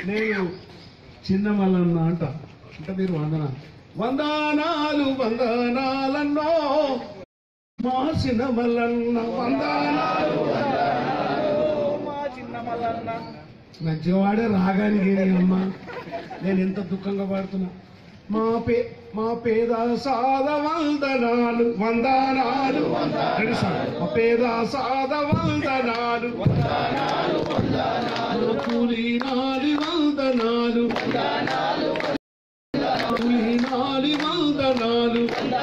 నేను చిన్న మల్లన్న అంట అంటే మీరు వందనాలు వందనాలు వందనాలన్నో మా చిన్న మల్లన్న వందనాలు మా చిన్న మల్లన్న మంచిగా వాడే రాగానికి ఏమి అమ్మా నేను ఎంత దుఃఖంగా పాడుతున్నా మా పే మా పేద సాద వందనాలు వందనాలు రెడీ సార్. మా పేద సాద వందనాలు మా కూలీనాలి వందనాలు కూలీనాలి వందనాలు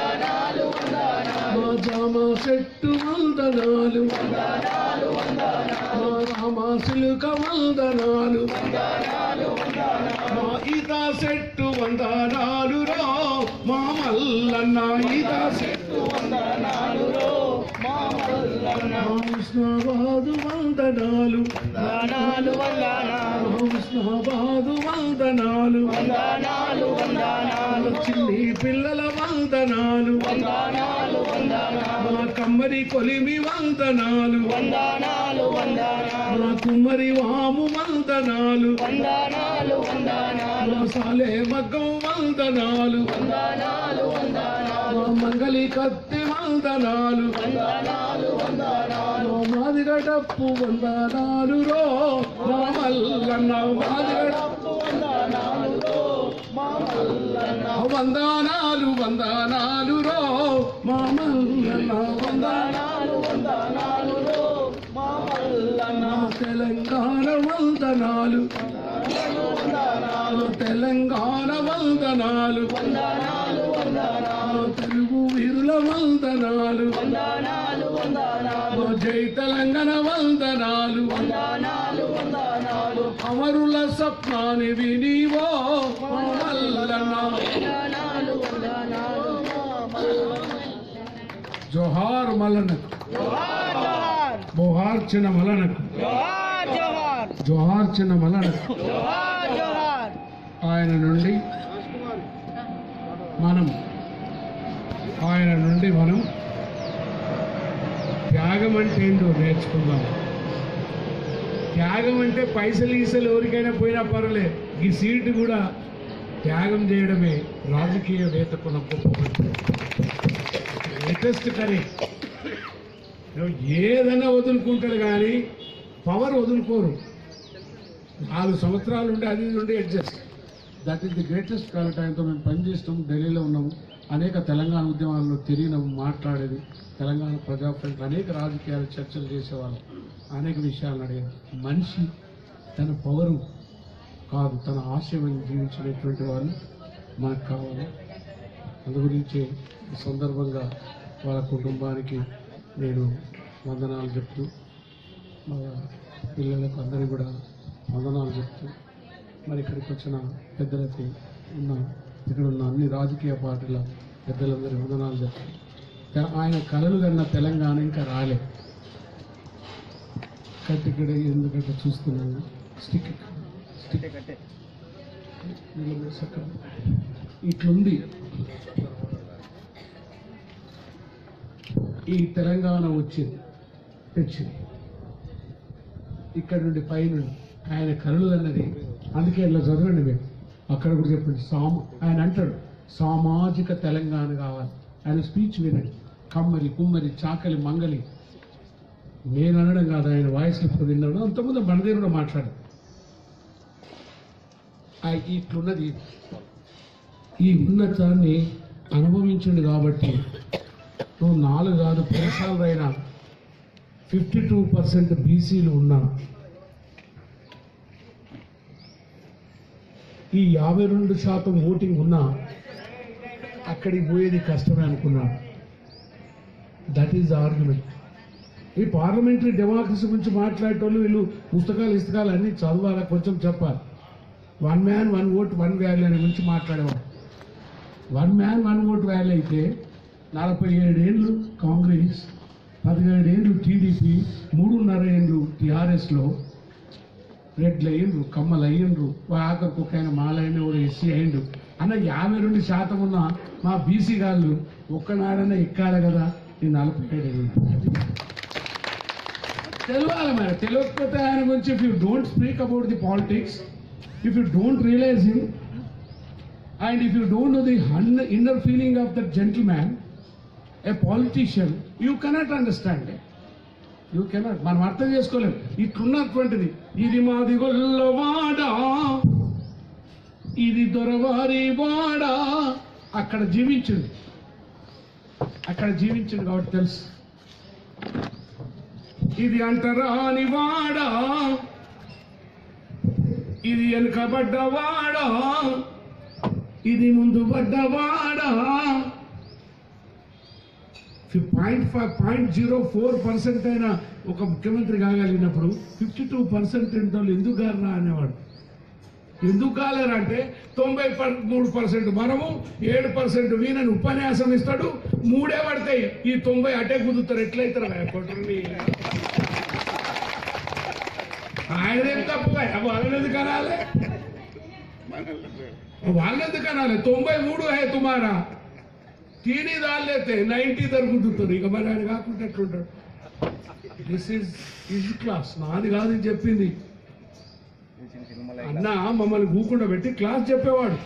మా జామ చెట్టు వందనాలు మా రామ సిలుక వందనాలు మా ఈత చెట్టు వందనాలు రో మా మల్లన్న ఈత చెట్టు వందనాలు రో మా మల్లన్న మా ఉస్నాబాదు వందనాలు వందనాలు వందనాలు మా ఉస్నాబాదు వందనాలు వందనాలు వందనాలు చిన్ని పిల్లల వందనాలు వందనాలు వందనాలు మా కమ్మరి కొలిమి వందనాలు వందనాలు వందనాలు మా కుమ్మరి వాము వందనాలు వందనాలు వందనాలు మా సాలే మగ్గం వందనాలు వందనాలు వందనాలు మా మంగళి కత్తి వందనాలు వందనాలు వందనాలు మా మాదిగడప్పు వందనాలు రో మా మల్లన్న మాదిగడప్పు వందనాలు మా మల్లన్న వందనాలు వందనాలు రో మా మల్లన్న వందనాలు వందనాలు వందనాలు మా మల్లన్న మా తెలంగాణ వందనాలు వందనాలు తెలంగాణ వందనాలు వందనాలు వందనాలు మా తెలుగు వీరుల వందనాలు వందనాలు వందనాలు మా జై తెలంగాణ వందనాలు వందనాలు వందనాలు అమరుల స్వప్నాన్ని వినివో మా మల్లన్న వందనాలు వందనాలు మా మల్లన్న జోహార్ మల్లన్నకు జోహార్ జోహార్ బోహార్ చిన్న మల్లన్నకు జోహార్ జోహార్ జోహార్ చిన్న మల్లన్నకు జోహార్ జోహార్ ఆయన నుండి మనం ఆయన నుండి మనం త్యాగం అంటే ఏంటో నేర్చుకుందాం త్యాగం అంటే పైసలు ఈసలు ఎవరికైనా పోయినా పర్వాలేదు ఈ సీటు కూడా త్యాగం చేయడమే రాజకీయవేత్తకున్న గొప్ప లేటెస్ట్ కరీ ఏదైనా వదులుకుంటారు కానీ పవర్ వదులుకోరు నాలుగు సంవత్సరాలు ఉండి అది ఇది ఉండి adjust that is the greatest quality ఆయనతో మేము పనిచేస్తాం ఢిల్లీలో ఉన్నాము అనేక తెలంగాణ ఉద్యమాల్లో తిరిగినాము మాట్లాడేది తెలంగాణ ప్రజా ఫ్రంట్ అనేక రాజకీయాలు చర్చలు చేసేవాళ్ళం అనేక విషయాలను అడిగారు మనిషి తన పవరు కాదు తన ఆశయం జీవించినటువంటి వాళ్ళు మనకు కావాలి అందు గురించి ఈ సందర్భంగా వాళ్ళ కుటుంబానికి నేను వందనాలు చెప్తూ మా పిల్లలకు అందరికీ కూడా వందనాలు చెప్తూ మరి ఇక్కడికి వచ్చిన పెద్దలకు ఉన్న ఇక్కడ ఉన్న అన్ని రాజకీయ పార్టీల పెద్దలందరి వందనాలు చెప్తూ తే- ఆయన కలలు కన్న తెలంగాణ ఇంకా రాలే కట్టి ఇక్కడ ఎందుకంటే చూస్తున్నాను స్టిక్ స్టిక్ నిలబెట్టక. ఇట్లుంది ఈ తెలంగాణ వచ్చింది తెచ్చింది ఇక్కడ నుండి పైనుండి ఆయన కరులు అన్నది అందుకే ఇలా చదవండి మీరు అక్కడ కూడా చెప్పండి సామ ఆయన అంటాడు సామాజిక తెలంగాణ కావాలి ఆయన స్పీచ్ వినండి కమ్మరి కుమ్మరి చాకలి మంగలి నేను అనడం కాదు ఆయన వాయిస్ ఇప్పుడు విన్నాడు అంతకుముందు బండదేవి కూడా మాట్లాడు ఆ ఇట్లున్నది ఈ ఉన్నతాన్ని అనుభవించండి కాబట్టి నువ్వు నాలుగు కాదు పదిసార్లు అయినా ఫిఫ్టీ టూ పర్సెంట్ బీసీలు ఉన్నా ఈ యాభై రెండు శాతం ఓటింగ్ ఉన్నా అక్కడికి పోయేది కష్టమే అనుకున్నాడు దట్ ఈస్ ద ఆర్గ్యుమెంట్ ఈ పార్లమెంటరీ డెమోక్రసీ గురించి మాట్లాడేటోళ్ళు వీళ్ళు పుస్తకాలు ఇస్తకాలు అన్ని చదవాలా కొంచెం చెప్పాలి one man one vote one value అనే గురించి మాట్లాడేవాడు one man one vote value అయితే నలభై ఏడేళ్ళు కాంగ్రెస్ పదిహేడేళ్ళు టీడీపీ మూడున్నర ఏళ్ళు టీఆర్ఎస్లో రెడ్లు అయ్యిండ్రు కమ్మలు అయ్యిండ్రు ఆఖరికి ఒక ఆయన మాలైన కూడా ఎస్సీ అయ్యిండు అన్న యాభై రెండు శాతం ఉన్న మా బీసీ గాళ్ళు ఒక్కనాడన్నా ఎక్కాలి కదా ఈ నలభై ఏడు అయ్యింది తెలియాలి మరి తెలియకపోతే ఆయన గురించి if you don't speak about the politics if you don't realize him, and if you don't know the hun- inner feeling of that gentleman, a politician, you cannot understand it. You cannot మనం అర్థం చేసుకోలేం ఇట్లున్నటువంటిది ఇది మాది గొల్లవాడ ఇది దొరవారి వాడ అక్కడ జీవించింది అక్కడ జీవించింది కాబట్టి తెలుసు ఇది అంటరాని వాడ ఇది వెనుకబడ్డవాడ ఇది ముందు పడ్డవాడా point five point zero four percent అయినా ఒక ముఖ్యమంత్రి కాగలిగినప్పుడు ఫిఫ్టీ టూ పర్సెంట్ వాళ్ళు ఎందుకు గారనా అనేవాడు ఎందుకు కాలేరా అంటే తొంభై పర్- మూడు పర్సెంట్ మనము ఏడు పర్సెంట్ వీనని ఉపన్యాసం ఇస్తాడు మూడే పడతాయి ఈ తొంభై అటే కుదురుతారు ఎట్లయితారు కొట్టండి ఆయనదేం తప్పు వాళ్ళని ఎందుకు అనాలి వాళ్ళని ఎందుకు అనాలి తొంభై మూడు హే తుమారా తీని దానిలేతే నైన్టీ దొరుకుతుంటారు ఇక మరి ఆయన కాకుండా ఎట్లుంటాడు దిస్ ఈజ్ ఇజ్ క్లాస్ నాది కాదు ఇది చెప్పింది అన్న మమ్మల్ని కూకుండా పెట్టి క్లాస్ చెప్పేవాడు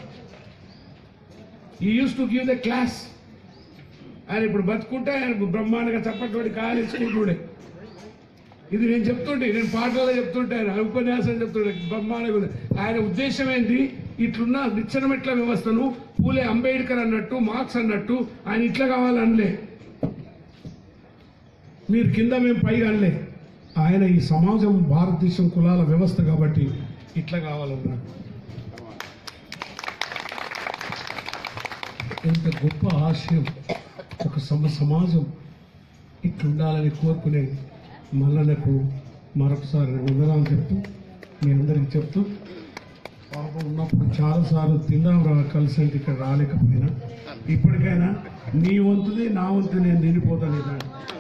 ఈ use to give the class ఆయన ఇప్పుడు బతుకుంటే ఆయన బ్రహ్మాండంగా చప్పటి కాలు ఇచ్చుకుంటుండే ఇది నేను చెప్తుంటే నేను పాటలలో చెప్తుంటే ఆయన ఉపన్యాసం చెప్తుంటే బ్రహ్మాండంగా ఉంది. ఆయన ఉద్దేశం ఏంటి ఇట్లున్న నిచ్చెనమెట్ల వ్యవస్థను పూలే అంబేద్కర్ అన్నట్టు మార్క్స్ అన్నట్టు ఆయన ఇట్లా కావాలనలే మీరు కింద మేము పైగా అనలే ఆయన ఈ సమాజం భారతదేశం కులాల వ్యవస్థ కాబట్టి ఇట్లా కావాలన్నాడు ఎంత గొప్ప ఆశయం ఒక సమ సమాజం ఇట్లుండాలని కోరుకునే మల్లన్నకు మరొకసారి వందనాలు చెప్తూ మీ అందరికి చెప్తూ పాపం ఉన్నప్పుడు చాలాసార్లు తిందాం రా కలిసి అంటే ఇక్కడ రాలేకపోయినా ఇప్పటికైనా నీ వంతుది నా వంతు నేను తినిపోతాను ఇలా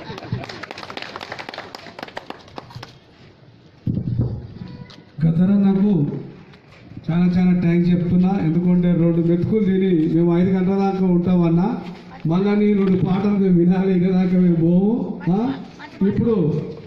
గతర నాకు చాలా చాలా థ్యాంక్స్ చెప్తున్నా ఎందుకంటే రెండు మెతుకులు తిని మేము ఐదు గంటల దాకా ఉంటామన్నా మళ్ళా నీ రెండు పాటలు మేము వినాలి ఇక దాకా మేము పోము ఆ? ఇప్పుడు